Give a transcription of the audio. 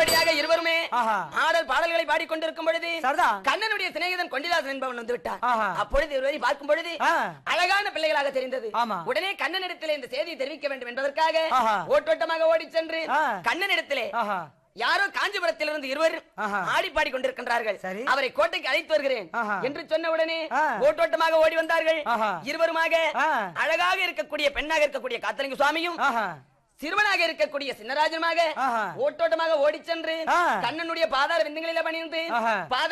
இப்படியாக இருவருமே ஆஹா. ஆடல் பாடல்களை பாடிக்கொண்டிருக்கும் பொழுது சரிதான். கண்ணனுடைய சிநேகிதன் கொண்டிதாசன் என்பவன் வந்து விட்டான் ஆஹா. அப்பொழுது இருவரை பார்க்கும் பொழுது ஆ. அழகான பிள்ளைகளாக தெரிந்தது ஆமா. உடனே கண்ணனிடத்திலே இந்த செய்தியை தெரிவிக்க வேண்டும் என்பதற்காக ஆஹா. ஓட்டோட்டமாக ஓடி சென்று ஆ. கண்ணனிடத்திலே ஆஹா யாரோ காஞ்சிபுரத்திலிருந்து இருவர் ஆஹா. ஆடி பாடி கொண்டிருக்கின்றார்கள் சரி. அவரை கோட்டைக்கு அழைத்து வருகிறேன் ஆஹா. என்று சொன்ன உடனே ஆ. ஓட்டோட்டமாக ஓடி வந்தார்கள் ஆஹா. இருவருமாக ஆ. அழகாக இருக்கக்கூடிய பெண்ணாக இருக்கக்கூடிய காத்தலிங்க சுவாமியும் ஆஹா சிறுவனாக இருக்கக்கூடிய சின்னராஜனுமாக ஆஹா. ஓட்டோட்டமாக ஓடி சென்று ஆ. கண்ணனுடைய பாதார விந்தங்களில பணிந்து ஆஹா. பாத